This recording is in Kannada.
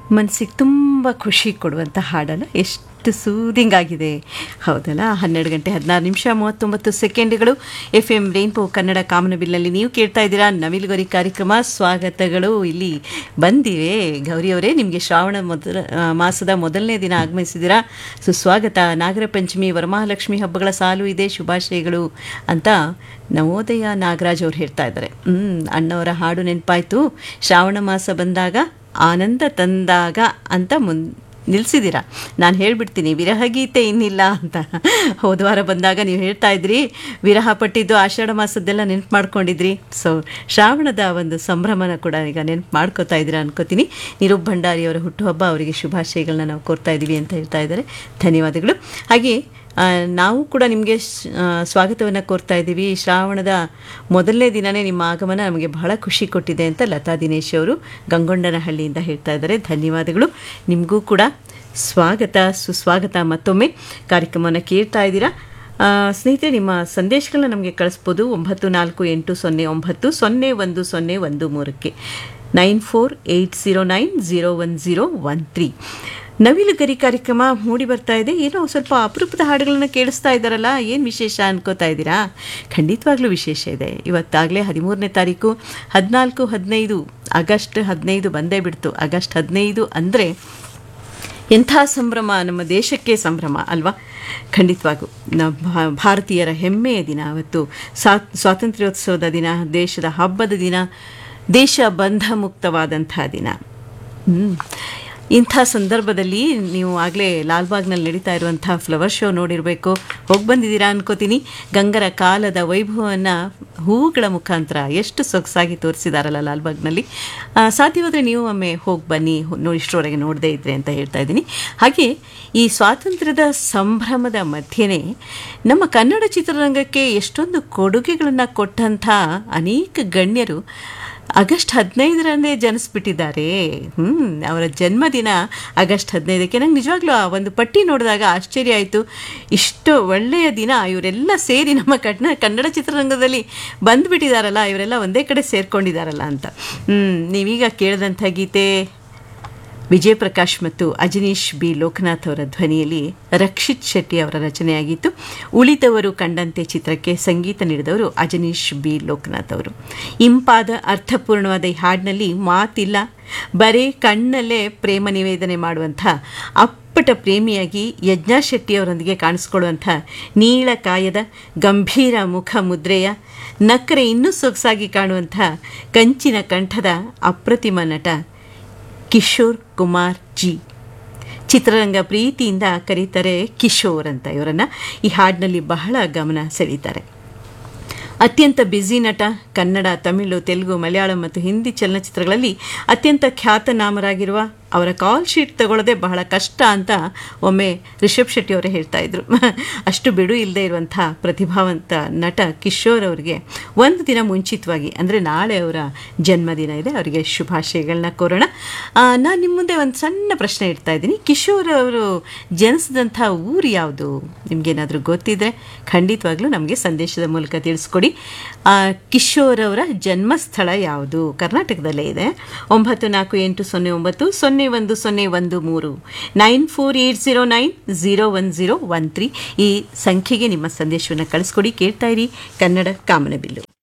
ಮನಸ್ಸಿಗೆ ತುಂಬ ಖುಷಿ ಕೊಡುವಂಥ ಹಾಡಲ್ಲ ಎಷ್ಟು ಸೂದಿಂಗ್ ಆಗಿದೆ ಹೌದಲ್ಲ ಹನ್ನೆರಡು ಗಂಟೆ ಹದಿನಾರು ನಿಮಿಷ ಮೂವತ್ತೊಂಬತ್ತು ಸೆಕೆಂಡ್ಗಳು ಎಫ್ ಎಂ ರೈನ್ಬೋ ಕನ್ನಡ ಕಾಮನಬಿಲ್ನಲ್ಲಿ ನೀವು ಕೇಳ್ತಾ ಇದ್ದೀರಾ ನವಿಲುಗರಿ ಕಾರ್ಯಕ್ರಮ ಸ್ವಾಗತಗಳು ಇಲ್ಲಿ ಬಂದಿವೆ ಗೌರಿಯವರೇ ನಿಮಗೆ ಶ್ರಾವಣ ಮೊದಲ ಆ, ಮಾಸದ ಮೊದಲನೇ ದಿನ ಆಗಮಿಸಿದ್ದೀರಾ ಸುಸ್ವಾಗತ ನಾಗರ ಪಂಚಮಿ ವರಮಹಾಲಕ್ಷ್ಮಿ ಹಬ್ಬಗಳ ಸಾಲು ಇದೆ ಶುಭಾಶಯಗಳು ಅಂತ ನವೋದಯ ನಾಗರಾಜ್ ಅವ್ರು ಹೇಳ್ತಾ ಇದ್ದಾರೆ ಹ್ಮ್ ಅಣ್ಣವರ ಹಾಡು ನೆನಪಾಯ್ತು ಶ್ರಾವಣ ಮಾಸ ಬಂದಾಗ ಆನಂದ ತಂದಾಗ ಅಂತ ಮುನ್ ನಿಲ್ಲಿಸಿದ್ದೀರಾ ನಾನು ಹೇಳ್ಬಿಡ್ತೀನಿ ವಿರಹಗೀತೆ ಇನ್ನಿಲ್ಲ ಅಂತ ಹೋದ ವಾರ ಬಂದಾಗ ನೀವು ಹೇಳ್ತಾ ಇದ್ರಿ ವಿರಹ ಪಟ್ಟಿದ್ದು ಆಷಾಢ ಮಾಸದ್ದೆಲ್ಲ ನೆನಪು ಮಾಡ್ಕೊಂಡಿದ್ರಿ ಸೊ ಶ್ರಾವಣದ ಒಂದು ಸಂಭ್ರಮನ ಕೂಡ ಈಗ ನೆನಪು ಮಾಡ್ಕೋತಾ ಇದ್ದೀರಾ ಅನ್ಕೋತೀನಿ ನಿರೂಪ್ ಭಂಡಾರಿಯವರ ಹುಟ್ಟುಹಬ್ಬ ಅವರಿಗೆ ಶುಭಾಶಯಗಳನ್ನ ನಾವು ಕೋರ್ತಾ ಇದ್ದೀವಿ ಅಂತ ಹೇಳ್ತಾ ಇದ್ದಾರೆ ಧನ್ಯವಾದಗಳು ಹಾಗೆ ಆ, ನಾವು ಕೂಡ ನಿಮಗೆ ಸ್ವಾಗತವನ್ನು ಕೋರ್ತಾ ಇದ್ದೀವಿ ಶ್ರಾವಣದ ಮೊದಲನೇ ದಿನವೇ ನಿಮ್ಮ ಆಗಮನ ನಮಗೆ ಬಹಳ ಖುಷಿ ಕೊಟ್ಟಿದೆ ಅಂತ ಲತಾ ದಿನೇಶ್ ಅವರು ಗಂಗೊಂಡನಹಳ್ಳಿಯಿಂದ ಹೇಳ್ತಾ ಇದ್ದಾರೆ ಧನ್ಯವಾದಗಳು ನಿಮಗೂ ಕೂಡ ಸ್ವಾಗತ ಸುಸ್ವಾಗತ ಮತ್ತೊಮ್ಮೆ ಕಾರ್ಯಕ್ರಮವನ್ನು ಕೇಳ್ತಾ ಇದ್ದೀರಾ ಆ, ಸ್ನೇಹಿತರೆ ನಿಮ್ಮ ಸಂದೇಶಗಳನ್ನ ನಮಗೆ ಕಳಿಸ್ಬೋದು ಒಂಬತ್ತು ನಾಲ್ಕು ಎಂಟು ಸೊನ್ನೆ ಒಂಬತ್ತು ಸೊನ್ನೆ ಒಂದು ಸೊನ್ನೆ ಒಂದು ಮೂರಕ್ಕೆ nine four eight zero nine zero one zero one three Navilugari ಕಾರ್ಯಕ್ರಮ ಮೂಡಿ ಬರ್ತಾ ಇದೆ ಏನೋ ಸ್ವಲ್ಪ ಅಪರೂಪದ ಹಾಡುಗಳನ್ನ ಕೇಳಿಸ್ತಾ ಇದ್ದಾರಲ್ಲ ಏನು ವಿಶೇಷ ಅನ್ಕೋತಾ ಇದ್ದೀರಾ ಖಂಡಿತವಾಗ್ಲೂ ವಿಶೇಷ ಇದೆ ಇವತ್ತಾಗಲೇ ಹದಿಮೂರನೇ ತಾರೀಕು ಹದಿನಾಲ್ಕು ಹದಿನೈದು ಆಗಸ್ಟ್ ಹದಿನೈದು ಬಂದೇ ಬಿಡ್ತು ಆಗಸ್ಟ್ ಹದಿನೈದು ಅಂದರೆ ಎಂಥ ಸಂಭ್ರಮ ನಮ್ಮ ದೇಶಕ್ಕೆ ಸಂಭ್ರಮ ಅಲ್ವಾ ಖಂಡಿತವಾಗೂ ನಮ್ಮ ಭಾ- ಭಾರತೀಯರ ಹೆಮ್ಮೆಯ ದಿನ ಅವತ್ತು ಸ್ವಾ ಸ್ವಾತಂತ್ರ್ಯೋತ್ಸವದ ದಿನ ದೇಶದ ಹಬ್ಬದ ದಿನ ದೇಶ ಬಂಧ ಮುಕ್ತವಾದಂಥ ದಿನ ಹ್ಮ್. ಇಂಥ ಸಂದರ್ಭದಲ್ಲಿ ನೀವು ಆಗಲೇ ಲಾಲ್ಬಾಗ್ನಲ್ಲಿ ನಡೀತಾ ಇರುವಂಥ ಫ್ಲವರ್ ಶೋ ನೋಡಿರಬೇಕು ಹೋಗಿ ಬಂದಿದ್ದೀರಾ ಅನ್ಕೋತೀನಿ ಗಂಗರ ಕಾಲದ ವೈಭವವನ್ನು ಹೂಗಳ ಮುಖಾಂತರ ಎಷ್ಟು ಸೊಗಸಾಗಿ ತೋರಿಸಿದಾರಲ್ಲ ಲಾಲ್ಬಾಗ್ನಲ್ಲಿ ಆ, ಸಾಧ್ಯವಾದರೆ ನೀವು ಒಮ್ಮೆ ಹೋಗಿ ಬನ್ನಿ ಹೊ- ನೋ ಇಷ್ಟರವರೆಗೆ ನೋಡದೇ ಇದ್ರೆ ಅಂತ ಹೇಳ್ತಾ ಇದ್ದೀನಿ ಹಾಗೆ ಈ ಸ್ವಾತಂತ್ರ್ಯದ ಸಂಭ್ರಮದ ಮಧ್ಯೆನೇ ನಮ್ಮ ಕನ್ನಡ ಚಿತ್ರರಂಗಕ್ಕೆ ಎಷ್ಟೊಂದು ಕೊಡುಗೆಗಳನ್ನು ಕೊಟ್ಟಂಥ ಅನೇಕ ಗಣ್ಯರು ಆಗಸ್ಟ್ ಹದಿನೈದರಂದೇ ಜನಿಸ್ಬಿಟ್ಟಿದ್ದಾರೆ ಹ್ಞೂ ಅವರ ಜನ್ಮದಿನ ಆಗಸ್ಟ್ ಹದಿನೈದಕ್ಕೆ ನಂಗೆ ನಿಜವಾಗ್ಲೂ ಆ ಒಂದು ಪಟ್ಟಿ ನೋಡಿದಾಗ ಆಶ್ಚರ್ಯ ಆಯಿತು ಇಷ್ಟು ಒಳ್ಳೆಯ ದಿನ ಇವರೆಲ್ಲ ಸೇರಿ ನಮ್ಮ ಕನ್ನ ಕನ್ನಡ ಚಿತ್ರರಂಗದಲ್ಲಿ ಬಂದುಬಿಟ್ಟಿದಾರಲ್ಲ ಇವರೆಲ್ಲ ಒಂದೇ ಕಡೆ ಸೇರ್ಕೊಂಡಿದ್ದಾರಲ್ಲ ಅಂತ ಹ್ಞೂ ನೀವೀಗ ಕೇಳಿದಂಥ ಗೀತೆ ವಿಜಯ್ ಪ್ರಕಾಶ್ ಮತ್ತು ಅಜನೀಶ್ ಬಿ ಲೋಕನಾಥ್ ಅವರ ಧ್ವನಿಯಲ್ಲಿ ರಕ್ಷಿತ್ ಶೆಟ್ಟಿ ಅವರ ರಚನೆಯಾಗಿತ್ತು ಉಳಿದವರು ಕಂಡಂತೆ ಚಿತ್ರಕ್ಕೆ ಸಂಗೀತ ನೀಡಿದವರು ಅಜನೀಶ್ ಬಿ ಲೋಕನಾಥ್ ಅವರು ಇಂಪಾದ ಅರ್ಥಪೂರ್ಣವಾದ ಈ ಹಾಡಿನಲ್ಲಿ ಮಾತಿಲ್ಲ ಬರೀ ಕಣ್ಣಲ್ಲೇ ಪ್ರೇಮ ನಿವೇದನೆ ಮಾಡುವಂಥ ಅಪ್ಪಟ ಪ್ರೇಮಿಯಾಗಿ ಯಜ್ಞಾ ಶೆಟ್ಟಿ ಅವರೊಂದಿಗೆ ಕಾಣಿಸ್ಕೊಳ್ಳುವಂಥ ನೀಳಕಾಯದ ಗಂಭೀರ ಮುಖ ಮುದ್ರೆಯ ನಕ್ಕರೆ ಇನ್ನೂ ಸೊಗಸಾಗಿ ಕಾಣುವಂಥ ಕಂಚಿನ ಕಂಠದ ಅಪ್ರತಿಮ ನಟ ಕಿಶೋರ್ ಕುಮಾರ್ ಜಿ ಚಿತ್ರರಂಗ ಪ್ರೀತಿಯಿಂದ ಕರೀತಾರೆ ಕಿಶೋರ್ ಅಂತ ಇವರನ್ನ ಈ ಹಾಡಿನಲ್ಲಿ ಬಹಳ ಗಮನ ಸೆಳೀತಾರೆ ಅತ್ಯಂತ ಬ್ಯುಸಿ ನಟ ಕನ್ನಡ ತಮಿಳು ತೆಲುಗು ಮಲಯಾಳಂ ಮತ್ತು ಹಿಂದಿ ಚಲನಚಿತ್ರಗಳಲ್ಲಿ ಅತ್ಯಂತ ಖ್ಯಾತನಾಮರಾಗಿರುವ ಅವರ ಕಾಲ್ ಶೀಟ್ ತಗೊಳ್ಳೋದೇ ಬಹಳ ಕಷ್ಟ ಅಂತ ಒಮ್ಮೆ ರಿಷಬ್ ಶೆಟ್ಟಿ ಅವರೇ ಹೇಳ್ತಾ ಇದ್ರು ಅಷ್ಟು ಬಿಡು ಇಲ್ಲದೆ ಇರುವಂಥ ಪ್ರತಿಭಾವಂತ ನಟ ಕಿಶೋರ್ ಅವರಿಗೆ ಒಂದು ದಿನ ಮುಂಚಿತವಾಗಿ ಅಂದರೆ ನಾಳೆ ಅವರ ಜನ್ಮದಿನ ಇದೆ ಅವರಿಗೆ ಶುಭಾಶಯಗಳನ್ನ ಕೋರೋಣ ನಾನು ನಿಮ್ಮ ಮುಂದೆ ಒಂದು ಸಣ್ಣ ಪ್ರಶ್ನೆ ಇಡ್ತಾ ಇದ್ದೀನಿ ಕಿಶೋರ್ ಅವರು ಜನಿಸಿದಂಥ ಊರು ಯಾವುದು ನಿಮಗೇನಾದರೂ ಗೊತ್ತಿದ್ರೆ ಖಂಡಿತವಾಗ್ಲೂ ನಮಗೆ ಸಂದೇಶದ ಮೂಲಕ ತಿಳಿಸ್ಕೊಡಿ ಆ, ಕಿಶೋರ್ ಅವರ ಜನ್ಮಸ್ಥಳ ಯಾವುದು ಕರ್ನಾಟಕದಲ್ಲೇ ಇದೆ ಒಂಬತ್ತು ನಾಲ್ಕು ಎಂಟು ಸೊನ್ನೆ ಒಂಬತ್ತು ಸೊನ್ನೆ ಒಂದು ಸೊನ್ನೆ ಒಂದು ಮೂರು nine four eight zero nine zero one zero one three ಈ ಸಂಖ್ಯೆಗೆ ನಿಮ್ಮ ಸಂದೇಶವನ್ನು ಕಳಿಸ್ಕೊಡಿ ಕೇಳ್ತಾ ಇರಿ ಕನ್ನಡ ಕಾಮನಬಿಲ್ಲು